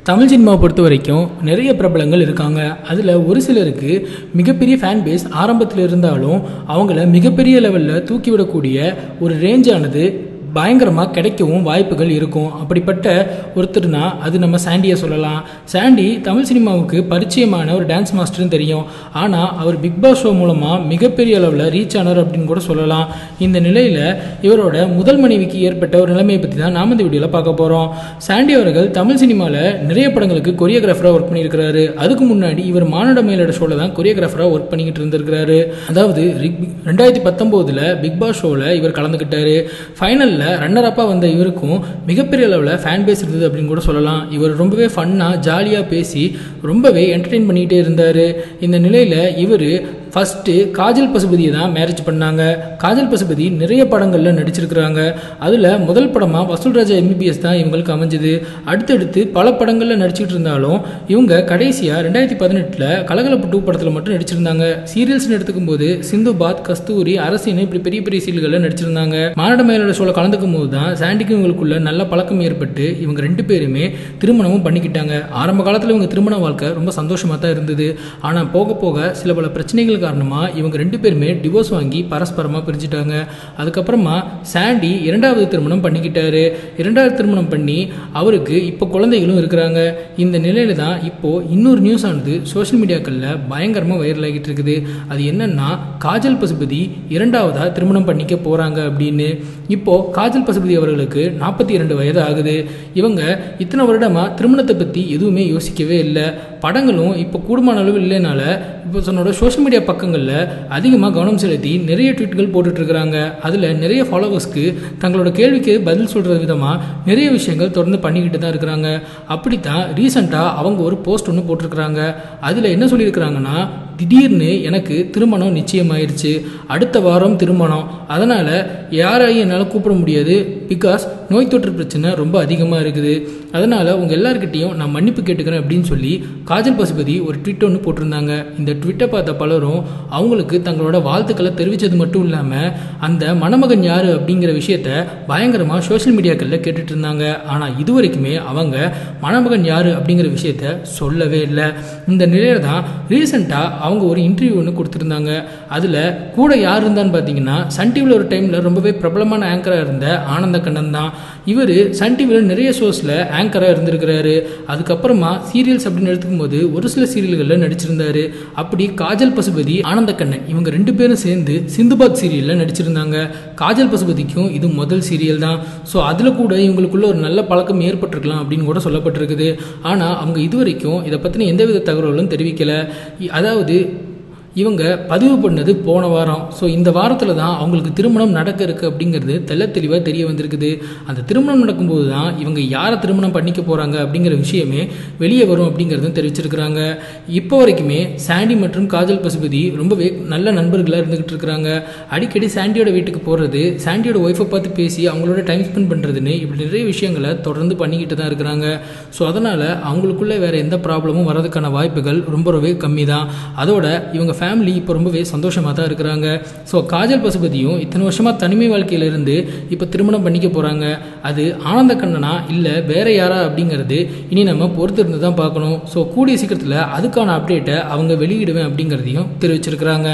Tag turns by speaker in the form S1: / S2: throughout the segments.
S1: தமிழ் சினிமாவை பொறுத்த வரைக்கும் நிறைய பிரபலங்கள் இருக்காங்க அதில் ஒரு சிலருக்கு மிகப்பெரிய ஃபேன் பேஸ் ஆரம்பத்தில் இருந்தாலும் அவங்கள மிகப்பெரிய லெவலில் தூக்கிவிடக்கூடிய ஒரு ரேஞ்சானது பயங்கரமாக கிடைக்கவும் வாய்ப்புகள் இருக்கும் அப்படிப்பட்ட ஒருத்தர்னா அது நம்ம சாண்டியை சொல்லலாம் சாண்டி தமிழ் சினிமாவுக்கு பரிச்சயமான ஒரு டான்ஸ் மாஸ்டர்னு தெரியும் ஆனால் அவர் பிக் பாஸ் ஷோ மூலமாக மிகப்பெரிய அளவில் ரீச் ஆனார் அப்படின்னு கூட சொல்லலாம் இந்த நிலையில் இவரோட முதல் மனைவிக்கு ஏற்பட்ட ஒரு நிலைமையை பற்றி தான் நாம இந்த வீடியோவில் பார்க்க போகிறோம் சாண்டி அவர்கள் தமிழ் சினிமாவில் நிறைய படங்களுக்கு கொரியோகிராஃபராக ஒர்க் பண்ணியிருக்கிறாரு அதுக்கு முன்னாடி இவர் மானுட மயிலோட ஷோவில் தான் கொரியோகிராஃபராக ஒர்க் பண்ணிக்கிட்டு இருந்திருக்கிறாரு அதாவது ரிக்- ரெண்டாயிரத்தி பத்தொம்போதில் பிக் பாஸ் ஷோவில் இவர் கலந்துக்கிட்டாரு ஃபைனலில் ரன்னர் அப்பாக வந்த இவருக்கும் மிகப்பெரிய அளவில் ஃபேன் பேஸ் இருந்தது அப்படின்னு கூட சொல்லலாம் இவர் ரொம்பவே ஃபன்னாக ஜாலியாக பேசி ரொம்பவே என்டர்டெயின் பண்ணிக்கிட்டே இருந்தார் இந்த நிலையில் இவர் ஃபஸ்ட்டு காஜல் பசுபதியை தான் மேரேஜ் பண்ணாங்க காஜல் பசுபதி நிறைய படங்களில் நடிச்சிருக்கிறாங்க அதில் முதல் படமாக வசூல் ராஜா எம்பிபிஎஸ் தான் இவங்களுக்கு அமைஞ்சது அடுத்தடுத்து பல படங்களில் நடிச்சிட்டு இருந்தாலும் இவங்க கடைசியாக ரெண்டாயிரத்தி பதினெட்டில் கலகலப்பு டூ படத்தில் மட்டும் நடிச்சிருந்தாங்க சீரியல்ஸ்னு எடுத்துக்கும் போது சிந்து பாத் கஸ்தூரி அரசின்னு இப்படி பெரிய பெரிய சீரியல்களில் நடிச்சிருந்தாங்க மாநாடு மயிலோட ஷோவில் கலந்துக்கும் போது தான் சாண்டிக்கும் இவங்களுக்குள்ள நல்ல பழக்கம் ஏற்பட்டு இவங்க ரெண்டு பேருமே திருமணமும் பண்ணிக்கிட்டாங்க ஆரம்ப காலத்தில் இவங்க திருமண வாழ்க்கை ரொம்ப சந்தோஷமாக தான் இருந்தது ஆனால் போக போக சில பல பிரச்சனைகள் காரணமாக இவங்க ரெண்டு பேருமே டிவோர்ஸ் வாங்கி பரஸ்பரமாக பிரிஞ்சுட்டாங்க அதுக்கப்புறமா சாண்டி இரண்டாவது திருமணம் பண்ணிக்கிட்டாரு இரண்டாவது திருமணம் பண்ணி அவருக்கு இப்போ குழந்தைகளும் இருக்கிறாங்க இந்த நிலையில தான் இப்போ இன்னொரு நியூஸ் ஆனது சோஷியல் மீடியாக்களில் பயங்கரமாக வைரல் ஆகிட்டு இருக்குது அது என்னன்னா காஜல் பசுபதி இரண்டாவதா திருமணம் பண்ணிக்க போறாங்க அப்படின்னு இப்போ காஜல் பசுபதி அவர்களுக்கு நாற்பத்தி இரண்டு வயது ஆகுது இவங்க இத்தனை வருடமா திருமணத்தை பத்தி எதுவுமே யோசிக்கவே இல்லை படங்களும் இப்போ கூடுமான அளவு இல்லைனால இப்போ தன்னோட சோஷியல் மீடியா பக்கங்களில் அதிகமாக கவனம் செலுத்தி நிறைய ட்வீட்கள் போட்டுட்டு இருக்கிறாங்க அதில் நிறைய ஃபாலோவர்ஸ்க்கு தங்களோட கேள்விக்கு பதில் சொல்கிற விதமாக நிறைய விஷயங்கள் தொடர்ந்து பண்ணிக்கிட்டு தான் இருக்கிறாங்க அப்படித்தான் ரீசெண்டாக அவங்க ஒரு போஸ்ட் ஒன்று போட்டிருக்கிறாங்க அதில் என்ன சொல்லியிருக்கிறாங்கன்னா திடீர்னு எனக்கு திருமணம் நிச்சயமாயிருச்சு அடுத்த வாரம் திருமணம் அதனால் யாரையும் என்னால் கூப்பிட முடியாது பிகாஸ் நோய் தொற்று பிரச்சனை ரொம்ப அதிகமாக இருக்குது அதனால் உங்கள் எல்லாருக்கிட்டையும் நான் மன்னிப்பு கேட்டுக்கிறேன் அப்படின்னு சொல்லி காஜல் பசுபதி ஒரு ட்விட் ஒன்று போட்டிருந்தாங்க இந்த ட்விட்டை பார்த்த பலரும் அவங்களுக்கு தங்களோட வாழ்த்துக்களை தெரிவித்தது மட்டும் இல்லாமல் அந்த மணமகன் யார் அப்படிங்கிற விஷயத்த பயங்கரமாக சோஷியல் மீடியாக்களில் கேட்டுட்டு இருந்தாங்க ஆனால் இது வரைக்குமே அவங்க மணமகன் யார் அப்படிங்கிற விஷயத்த சொல்லவே இல்லை இந்த நிலையில தான் ரீசெண்டாக அவங்க ஒரு இன்டர்வியூ ஒன்று கொடுத்துருந்தாங்க அதில் கூட யார் இருந்தான்னு பார்த்தீங்கன்னா சன் டிவியில் ஒரு டைமில் ரொம்பவே பிரபலமான ஆங்கராக இருந்த ஆனந்த கண்ணன் தான் இவர் சன் டிவியில் நிறைய ஷோஸில் ஆங்கராக இருந்திருக்கிறாரு அதுக்கப்புறமா சீரியல்ஸ் அப்படின்னு எடுத்துக்கும் போது ஒரு சில சீரியல்களில் நடிச்சிருந்தாரு அப்படி காஜல் பசுபதி ஆனந்த கண்ணன் இவங்க ரெண்டு பேரும் சேர்ந்து சிந்துபாத் சீரியலில் நடிச்சிருந்தாங்க காஜல் பசுபதிக்கும் இது முதல் சீரியல் தான் ஸோ அதில் கூட இவங்களுக்குள்ள ஒரு நல்ல பழக்கம் ஏற்பட்டிருக்கலாம் அப்படின்னு கூட சொல்லப்பட்டிருக்குது ஆனால் அவங்க இதுவரைக்கும் இதை பற்றின எந்தவித தகவல்களும் தெரிவிக்கலை இ- அதாவது இவங்க பதிவு பண்ணது போன வாரம் ஸோ இந்த வாரத்தில் தான் அவங்களுக்கு திருமணம் நடக்க இருக்கு அப்படிங்கிறது தெள்ள தெளிவாக தெரிய வந்திருக்குது அந்த திருமணம் நடக்கும்போது தான் இவங்க யாரை திருமணம் பண்ணிக்க போகிறாங்க அப்படிங்கிற விஷயமே வெளியே வரும் அப்படிங்கிறதும் தெரிவிச்சிருக்கிறாங்க இப்போ வரைக்குமே சாண்டி மற்றும் காஜல் பசுபதி ரொம்பவே நல்ல நண்பர்களாக இருந்துகிட்டு இருக்கிறாங்க அடிக்கடி சாண்டியோட வீட்டுக்கு போகிறது சாண்டியோட ஒய்ஃபை பார்த்து பேசி அவங்களோட டைம் ஸ்பெண்ட் பண்ணுறதுன்னு இப்படி நிறைய விஷயங்களை தொடர்ந்து பண்ணிக்கிட்டு தான் இருக்கிறாங்க ஸோ அதனால் அவங்களுக்குள்ள வேற எந்த ப்ராப்ளமும் வரதுக்கான வாய்ப்புகள் ரொம்பவே கம்மி தான் அதோட இவங்க ஃபேமிலி இப்போ ரொம்பவே சந்தோஷமாக தான் இருக்கிறாங்க ஸோ காஜல் பசுபதியும் இத்தனை வருஷமாக தனிமை வாழ்க்கையில இருந்து இப்போ திருமணம் பண்ணிக்க போகிறாங்க அது ஆனந்த கண்ணனா இல்லை வேற யாரா அப்படிங்கிறது இனி நம்ம பொறுத்து இருந்து தான் பார்க்கணும் ஸோ கூடிய சீக்கிரத்தில் அதுக்கான அப்டேட்டை அவங்க வெளியிடுவேன் அப்படிங்கிறதையும் தெரிவிச்சிருக்கிறாங்க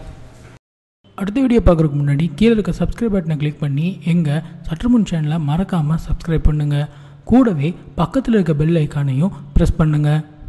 S1: அடுத்த வீடியோ பார்க்குறதுக்கு முன்னாடி கீழே இருக்க சப்ஸ்கிரைப் பட்டனை கிளிக் பண்ணி எங்கள் சற்றுமுன் சேனலை மறக்காமல் சப்ஸ்கிரைப் பண்ணுங்கள் கூடவே பக்கத்தில் இருக்க பெல் ஐக்கானையும் ப்ரெஸ் பண்ணுங்கள்